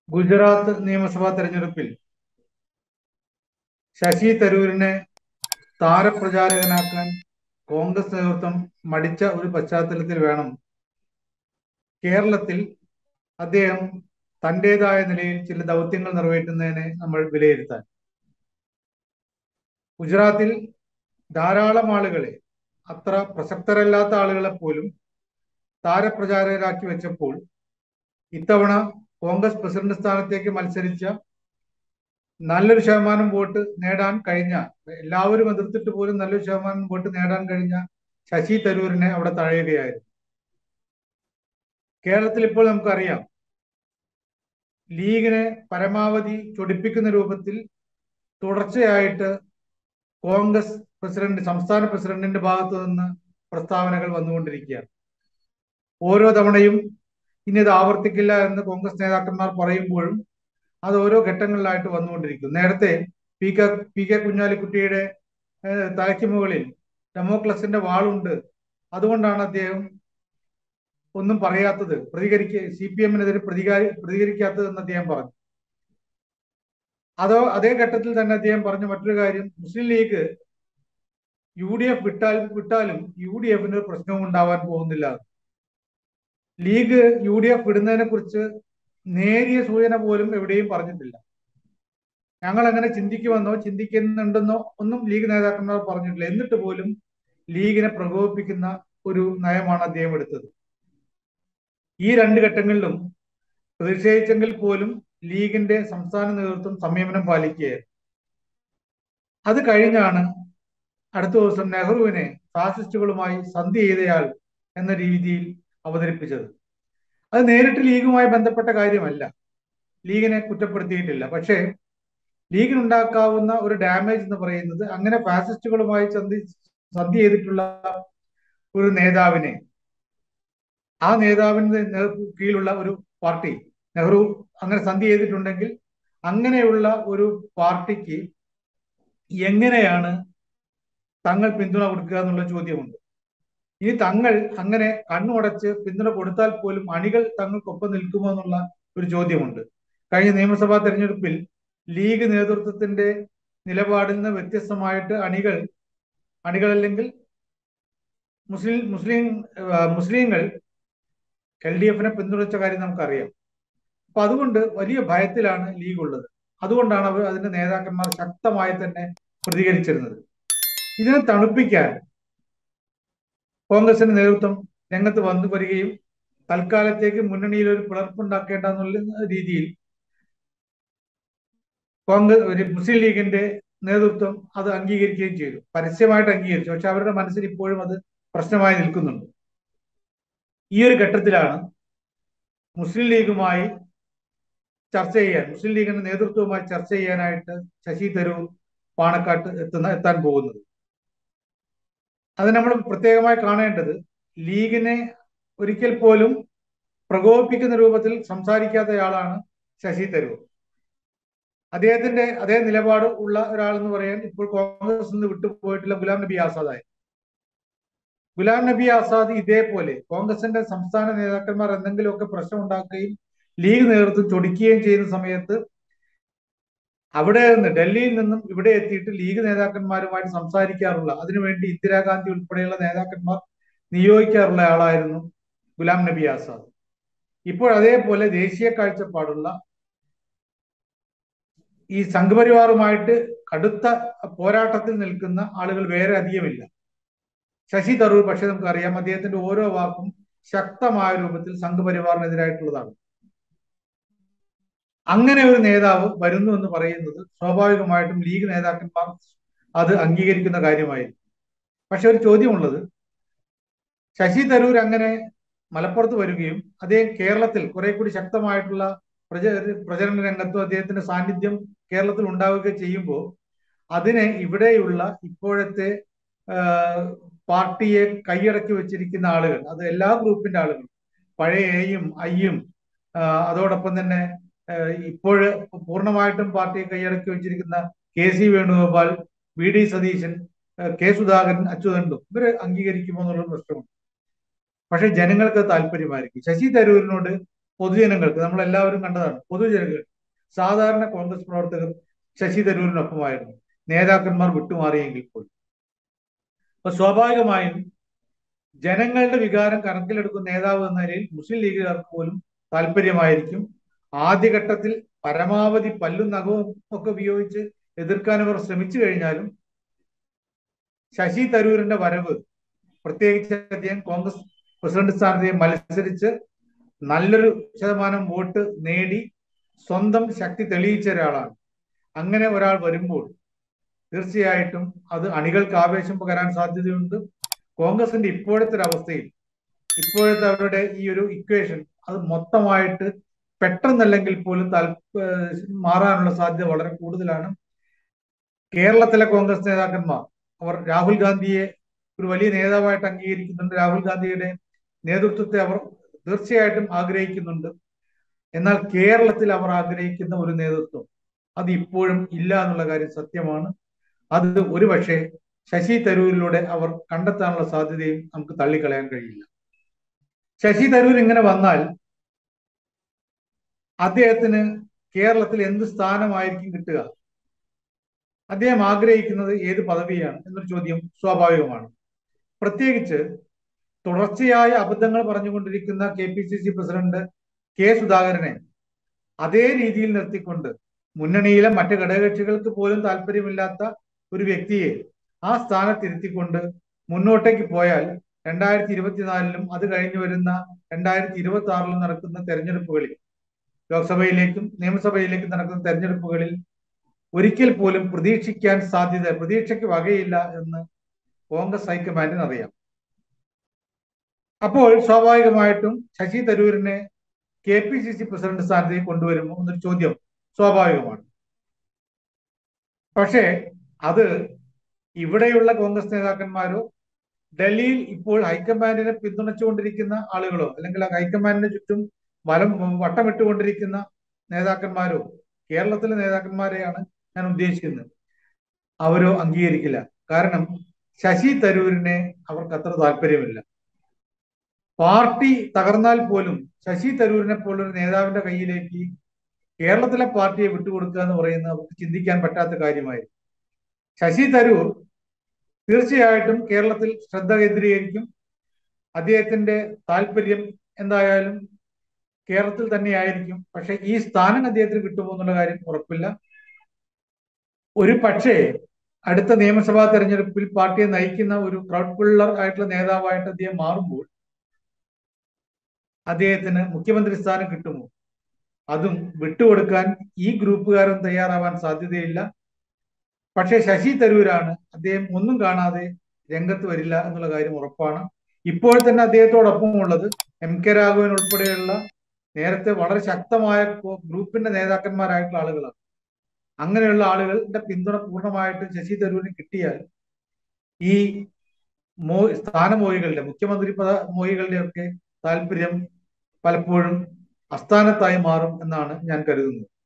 ഗുജറാത്ത് നിയമസഭാ തെരഞ്ഞെടുപ്പിൽ ശശി തരൂരിനെ താരപ്രചാരകനാക്കാൻ കോൺഗ്രസ് നേതൃത്വം മടിച്ച ഒരു പശ്ചാത്തലത്തിൽ വേണം കേരളത്തിൽ അദ്ദേഹം തന്റേതായ നിലയിൽ ചില ദൗത്യങ്ങൾ നിറവേറ്റുന്നതിനെ നമ്മൾ വിലയിരുത്താൻ ഗുജറാത്തിൽ ധാരാളം ആളുകളെ അത്ര പ്രസക്തരല്ലാത്ത ആളുകളെ പോലും താരപ്രചാരകരാക്കി വെച്ചപ്പോൾ ഇത്തവണ കോൺഗ്രസ് പ്രസിഡന്റ് സ്ഥാനത്തേക്ക് മത്സരിച്ച നല്ലൊരു ശതമാനം വോട്ട് നേടാൻ കഴിഞ്ഞ എല്ലാവരും എതിർത്തിട്ട് പോലും നല്ലൊരു ശതമാനം വോട്ട് നേടാൻ കഴിഞ്ഞ ശശി തരൂരിനെ അവിടെ തഴയുകയായിരുന്നു കേരളത്തിൽ ഇപ്പോൾ നമുക്കറിയാം ലീഗിനെ പരമാവധി ചൊടിപ്പിക്കുന്ന രൂപത്തിൽ തുടർച്ചയായിട്ട് കോൺഗ്രസ് പ്രസിഡന്റ് സംസ്ഥാന പ്രസിഡന്റിന്റെ ഭാഗത്തു നിന്ന് പ്രസ്താവനകൾ വന്നുകൊണ്ടിരിക്കുകയാണ് ഓരോ തവണയും ഇനി ഇത് ആവർത്തിക്കില്ല എന്ന് കോൺഗ്രസ് നേതാക്കന്മാർ പറയുമ്പോഴും അത് ഓരോ ഘട്ടങ്ങളിലായിട്ട് വന്നുകൊണ്ടിരിക്കും നേരത്തെ പി കെ പി കെ കുഞ്ഞാലിക്കുട്ടിയുടെ തലയ്ക്ക് മുകളിൽ ഡെമോക്ലസിന്റെ വാളുണ്ട് അതുകൊണ്ടാണ് അദ്ദേഹം ഒന്നും പറയാത്തത് പ്രതികരിക്ക സി പി എമ്മിനെതിരെ പ്രതികാരി പ്രതികരിക്കാത്തത് എന്ന് അദ്ദേഹം പറഞ്ഞു അതോ അതേ ഘട്ടത്തിൽ തന്നെ അദ്ദേഹം പറഞ്ഞ മറ്റൊരു കാര്യം Muslim League U D F വിട്ടാൽ വിട്ടാലും യു ഡി എഫിന് ഒരു പ്രശ്നവും ഉണ്ടാവാൻ പോകുന്നില്ല ലീഗ് യു ഡി എഫ് വിടുന്നതിനെ കുറിച്ച് നേരിയ സൂചന പോലും എവിടെയും പറഞ്ഞിട്ടില്ല ഞങ്ങൾ അങ്ങനെ ചിന്തിക്കുമെന്നോ ചിന്തിക്കുന്നുണ്ടെന്നോ ഒന്നും ലീഗ് നേതാക്കന്മാർ പറഞ്ഞിട്ടില്ല എന്നിട്ട് പോലും ലീഗിനെ പ്രകോപിപ്പിക്കുന്ന ഒരു നയമാണ് അദ്ദേഹം എടുത്തത് ഈ രണ്ട് ഘട്ടങ്ങളിലും പ്രതിഷേധിച്ചെങ്കിൽ പോലും ലീഗിന്റെ സംസ്ഥാന നേതൃത്വം സംയമനം പാലിക്കുകയായിരുന്നു അത് കഴിഞ്ഞാണ് അടുത്ത ദിവസം നെഹ്റുവിനെ ഫാസിസ്റ്റുകളുമായി സന്ധി ചെയ്തയാൾ എന്ന രീതിയിൽ അവതരിപ്പിച്ചത് അത് നേരിട്ട് ലീഗുമായി ബന്ധപ്പെട്ട കാര്യമല്ല ലീഗിനെ കുറ്റപ്പെടുത്തിയിട്ടില്ല പക്ഷേ ലീഗിനുണ്ടാക്കാവുന്ന ഒരു ഡാമേജ് എന്ന് പറയുന്നത് അങ്ങനെ ഫാസിസ്റ്റുകളുമായി സന്ധി സന്ധി ചെയ്തിട്ടുള്ള ഒരു നേതാവിനെ ആ നേതാവിന് കീഴിലുള്ള ഒരു പാർട്ടി നെഹ്റു അങ്ങനെ സന്ധി ചെയ്തിട്ടുണ്ടെങ്കിൽ അങ്ങനെയുള്ള ഒരു പാർട്ടിക്ക് എങ്ങനെയാണ് തങ്ങൾ പിന്തുണ കൊടുക്കുക എന്നുള്ള ചോദ്യമുണ്ട് ഇനി തങ്ങൾ അങ്ങനെ കണ്ണുടച്ച് പിന്തുണ കൊടുത്താൽ പോലും അണികൾ തങ്ങൾക്കൊപ്പം നിൽക്കുമോ എന്നുള്ള ഒരു ചോദ്യമുണ്ട് കഴിഞ്ഞ നിയമസഭാ തെരഞ്ഞെടുപ്പിൽ ലീഗ് നേതൃത്വത്തിന്റെ നിലപാടിൽ നിന്ന് വ്യത്യസ്തമായിട്ട് അണികൾ അണികളല്ലെങ്കിൽ മുസ്ലിം മുസ്ലിം മുസ്ലിങ്ങൾ എൽ ഡി എഫിനെ പിന്തുണച്ച കാര്യം നമുക്കറിയാം അപ്പൊ അതുകൊണ്ട് വലിയ ഭയത്തിലാണ് ലീഗ് ഉള്ളത് അതുകൊണ്ടാണ് അവർ അതിന്റെ നേതാക്കന്മാർ ശക്തമായി തന്നെ പ്രതികരിച്ചിരുന്നത് ഇതിനെ തണുപ്പിക്കാൻ കോൺഗ്രസിന്റെ നേതൃത്വം രംഗത്ത് വന്നു വരികയും തൽക്കാലത്തേക്ക് മുന്നണിയിൽ ഒരു പിളർപ്പുണ്ടാക്കേണ്ട എന്നുള്ള രീതിയിൽ കോൺഗ്രസ് മുസ്ലിം ലീഗിന്റെ നേതൃത്വം അത് അംഗീകരിക്കുകയും ചെയ്തു പരസ്യമായിട്ട് അംഗീകരിച്ചു പക്ഷെ അവരുടെ മനസ്സിൽ ഇപ്പോഴും അത് പ്രശ്നമായി നിൽക്കുന്നുണ്ട് ഈ ഒരു ഘട്ടത്തിലാണ് മുസ്ലിം ലീഗുമായി ചർച്ച ചെയ്യാൻ മുസ്ലിം ലീഗിന്റെ നേതൃത്വവുമായി ചർച്ച ചെയ്യാനായിട്ട് ശശി തരൂർ പാണക്കാട്ട് എത്തുന്ന എത്താൻ പോകുന്നത് അത് നമ്മൾ പ്രത്യേകമായി കാണേണ്ടത് ലീഗിനെ ഒരിക്കൽ പോലും പ്രകോപിപ്പിക്കുന്ന രൂപത്തിൽ സംസാരിക്കാത്തയാളാണ് ശശി തരൂർ അദ്ദേഹത്തിന്റെ അതേ നിലപാട് ഉള്ള ഒരാൾ എന്ന് പറയാൻ ഇപ്പോൾ കോൺഗ്രസ് നിന്ന് വിട്ടുപോയിട്ടുള്ള ഗുലാം നബി ആസാദായി ഗുലാം നബി ആസാദ് ഇതേപോലെ കോൺഗ്രസിന്റെ സംസ്ഥാന നേതാക്കന്മാർ എന്തെങ്കിലുമൊക്കെ പ്രശ്നം ഉണ്ടാക്കുകയും ലീഗ് നേതൃത്വം ചൊടിക്കുകയും ചെയ്യുന്ന സമയത്ത് അവിടെ നിന്ന് ഡൽഹിയിൽ നിന്നും ഇവിടെ എത്തിയിട്ട് ലീഗ് നേതാക്കന്മാരുമായിട്ട് സംസാരിക്കാറുള്ള അതിനുവേണ്ടി ഇന്ദിരാഗാന്ധി ഉൾപ്പെടെയുള്ള നേതാക്കന്മാർ നിയോഗിക്കാറുള്ള ആളായിരുന്നു ഗുലാം നബി ആസാദ് ഇപ്പോൾ അതേപോലെ ദേശീയ കാഴ്ചപ്പാടുള്ള ഈ സംഘപരിവാറുമായിട്ട് കടുത്ത പോരാട്ടത്തിൽ നിൽക്കുന്ന ആളുകൾ വേറെ അധികമില്ല ശശി തരൂർ പക്ഷെ നമുക്കറിയാം അദ്ദേഹത്തിന്റെ ഓരോ വാക്കും ശക്തമായ രൂപത്തിൽ സംഘപരിവാറിനെതിരായിട്ടുള്ളതാണ് അങ്ങനെ ഒരു നേതാവ് വരുന്നു എന്ന് പറയുന്നത് സ്വാഭാവികമായിട്ടും ലീഗ് നേതാക്കന്മാർ അത് അംഗീകരിക്കുന്ന കാര്യമായിരുന്നു പക്ഷെ ഒരു ചോദ്യമുള്ളത് ശശി തരൂർ അങ്ങനെ മലപ്പുറത്ത് വരികയും അദ്ദേഹം കേരളത്തിൽ കുറെ കൂടി ശക്തമായിട്ടുള്ള പ്രച പ്രചരണ രംഗത്തും അദ്ദേഹത്തിന്റെ സാന്നിധ്യം കേരളത്തിൽ ഉണ്ടാവുകയും ചെയ്യുമ്പോൾ അതിനെ ഇവിടെയുള്ള ഇപ്പോഴത്തെ പാർട്ടിയെ കൈയടക്കി വെച്ചിരിക്കുന്ന ആളുകൾ അത് എല്ലാ ഗ്രൂപ്പിന്റെ ആളുകൾ പഴയ എയും ഐയും അതോടൊപ്പം തന്നെ ഇപ്പോഴ് പൂർണ്ണമായിട്ടും പാർട്ടിയെ കൈയടക്കി വെച്ചിരിക്കുന്ന K C Venugopal V D Satheesan K Sudhakaran അച്യുതണ്ടും ഇവര് അംഗീകരിക്കുമോ എന്നുള്ള പ്രശ്നമുണ്ട് പക്ഷെ ജനങ്ങൾക്ക് താല്പര്യമായിരിക്കും ശശി തരൂരിനോട് പൊതുജനങ്ങൾക്ക് നമ്മൾ എല്ലാവരും കണ്ടതാണ് പൊതുജനങ്ങൾ സാധാരണ കോൺഗ്രസ് പ്രവർത്തകർ ശശി തരൂരിനൊപ്പമായിരുന്നു നേതാക്കന്മാർ വിട്ടുമാറിയെങ്കിൽ പോലും അപ്പൊ സ്വാഭാവികമായും ജനങ്ങളുടെ വികാരം കണക്കിലെടുക്കുന്ന നേതാവ് എന്ന നിലയിൽ മുസ്ലിം ലീഗുകാർക്ക് പോലും താല്പര്യമായിരിക്കും ആദ്യഘട്ടത്തിൽ പരമാവധി പല്ലും നഖവും ഒക്കെ ഉപയോഗിച്ച് എതിർക്കാൻ അവർ ശ്രമിച്ചു കഴിഞ്ഞാലും ശശി തരൂരിന്റെ വരവ് പ്രത്യേകിച്ച് അദ്ദേഹം കോൺഗ്രസ് പ്രസിഡന്റ് സ്ഥാനത്തെ മത്സരിച്ച് നല്ലൊരു ശതമാനം വോട്ട് നേടി സ്വന്തം ശക്തി തെളിയിച്ച ഒരാളാണ് അങ്ങനെ ഒരാൾ വരുമ്പോൾ തീർച്ചയായിട്ടും അത് അണികൾക്ക് ആവേശം പകരാൻ സാധ്യതയുണ്ട് കോൺഗ്രസിന്റെ ഇപ്പോഴത്തെ ഒരു അവസ്ഥയിൽ ഇപ്പോഴത്തെ അവരുടെ ഈ ഒരു ഇക്വേഷൻ അത് മൊത്തമായിട്ട് പെട്ടെന്നല്ലെങ്കിൽ പോലും താല്പ മാറാനുള്ള സാധ്യത വളരെ കൂടുതലാണ് കേരളത്തിലെ കോൺഗ്രസ് നേതാക്കന്മാർ അവർ രാഹുൽ ഗാന്ധിയെ ഒരു വലിയ നേതാവായിട്ട് അംഗീകരിക്കുന്നുണ്ട് രാഹുൽ ഗാന്ധിയുടെ നേതൃത്വത്തെ അവർ തീർച്ചയായിട്ടും ആഗ്രഹിക്കുന്നുണ്ട് എന്നാൽ കേരളത്തിൽ അവർ ആഗ്രഹിക്കുന്ന ഒരു നേതൃത്വം അത് ഇപ്പോഴും ഇല്ല എന്നുള്ള കാര്യം സത്യമാണ് അത് ഒരുപക്ഷെ ശശി തരൂരിലൂടെ അവർ കണ്ടെത്താനുള്ള സാധ്യതയും നമുക്ക് തള്ളിക്കളയാൻ കഴിയില്ല ശശി തരൂർ ഇങ്ങനെ വന്നാൽ അദ്ദേഹത്തിന് കേരളത്തിൽ എന്ത് സ്ഥാനമായിരിക്കും കിട്ടുക അദ്ദേഹം ആഗ്രഹിക്കുന്നത് ഏത് പദവിയാണ് എന്നൊരു ചോദ്യം സ്വാഭാവികമാണ് പ്രത്യേകിച്ച് തുടർച്ചയായ അബദ്ധങ്ങൾ പറഞ്ഞുകൊണ്ടിരിക്കുന്ന K P C C president K സുധാകരനെ അതേ രീതിയിൽ നിർത്തിക്കൊണ്ട് മുന്നണിയിലെ മറ്റ് ഘടകകക്ഷികൾക്ക് പോലും താല്പര്യമില്ലാത്ത ഒരു വ്യക്തിയെ ആ സ്ഥാനത്തിരുത്തിക്കൊണ്ട് മുന്നോട്ടേക്ക് പോയാൽ രണ്ടായിരത്തി ഇരുപത്തിനാലിലും അത് കഴിഞ്ഞു വരുന്ന രണ്ടായിരത്തി ഇരുപത്തി ആറിലും നടക്കുന്ന തെരഞ്ഞെടുപ്പുകളിൽ ലോക്സഭയിലേക്കും നിയമസഭയിലേക്കും നടക്കുന്ന തെരഞ്ഞെടുപ്പുകളിൽ ഒരിക്കൽ പോലും പ്രതീക്ഷിക്കാൻ സാധ്യത പ്രതീക്ഷയ്ക്ക് വകയില്ല എന്ന് കോൺഗ്രസ് ഹൈക്കമാൻഡിന് അറിയാം അപ്പോൾ സ്വാഭാവികമായിട്ടും ശശി തരൂരിനെ K P C C president സ്ഥാനത്തേക്ക് കൊണ്ടുവരുമോ എന്നൊരു ചോദ്യം സ്വാഭാവികമാണ് പക്ഷേ അത് ഇവിടെയുള്ള കോൺഗ്രസ് നേതാക്കന്മാരോ ഡൽഹിയിൽ ഇപ്പോൾ ഹൈക്കമാൻഡിനെ പിന്തുണച്ചുകൊണ്ടിരിക്കുന്ന ആളുകളോ അല്ലെങ്കിൽ ആ ഹൈക്കമാൻഡിന് ചുറ്റും വലം വട്ടമിട്ടുകൊണ്ടിരിക്കുന്ന നേതാക്കന്മാരോ കേരളത്തിലെ നേതാക്കന്മാരെയാണ് ഞാൻ ഉദ്ദേശിക്കുന്നത് അവരോ അംഗീകരിക്കില്ല കാരണം ശശി തരൂരിനെ അവർക്ക് അത്ര താല്പര്യമില്ല പാർട്ടി തകർന്നാൽ പോലും ശശി തരൂരിനെ പോലൊരു നേതാവിന്റെ കയ്യിലേക്ക് കേരളത്തിലെ പാർട്ടിയെ വിട്ടുകൊടുക്കുക എന്ന് പറയുന്നത് അവർക്ക് ചിന്തിക്കാൻ പറ്റാത്ത കാര്യമായി ശശി തരൂർ തീർച്ചയായിട്ടും കേരളത്തിൽ ശ്രദ്ധ കേന്ദ്രീകരിക്കും അദ്ദേഹത്തിന്റെ താല്പര്യം എന്തായാലും കേരളത്തിൽ തന്നെയായിരിക്കും പക്ഷെ ഈ സ്ഥാനം അദ്ദേഹത്തിന് കിട്ടുമോ എന്നുള്ള കാര്യം ഉറപ്പില്ല ഒരു പക്ഷേ അടുത്ത നിയമസഭാ തെരഞ്ഞെടുപ്പിൽ പാർട്ടിയെ നയിക്കുന്ന ഒരു ക്രൗഡ് പുള്ളർ ആയിട്ടുള്ള നേതാവായിട്ട് അദ്ദേഹം മാറുമ്പോൾ അദ്ദേഹത്തിന് മുഖ്യമന്ത്രി സ്ഥാനം കിട്ടുമോ അതും വിട്ടുകൊടുക്കാൻ ഈ ഗ്രൂപ്പുകാരും തയ്യാറാവാൻ സാധ്യതയില്ല പക്ഷേ ശശി തരൂരാണ് അദ്ദേഹം ഒന്നും കാണാതെ രംഗത്ത് വരില്ല എന്നുള്ള കാര്യം ഉറപ്പാണ് ഇപ്പോൾ തന്നെ അദ്ദേഹത്തോടൊപ്പം ഉള്ളത് എം കെ രാഘവൻ ഉൾപ്പെടെയുള്ള നേരത്തെ വളരെ ശക്തമായ ഗ്രൂപ്പിന്റെ നേതാക്കന്മാരായിട്ടുള്ള ആളുകളാണ് അങ്ങനെയുള്ള ആളുകളുടെ പിന്തുണ പൂർണ്ണമായിട്ട് ശശി തരൂരിന് കിട്ടിയാൽ ഈ മോ സ്ഥാനമോഹികളുടെ മുഖ്യമന്ത്രി പദ മോഹികളുടെ ഒക്കെ താല്പര്യം പലപ്പോഴും അസ്ഥാനത്തായി മാറും എന്നാണ് ഞാൻ കരുതുന്നത്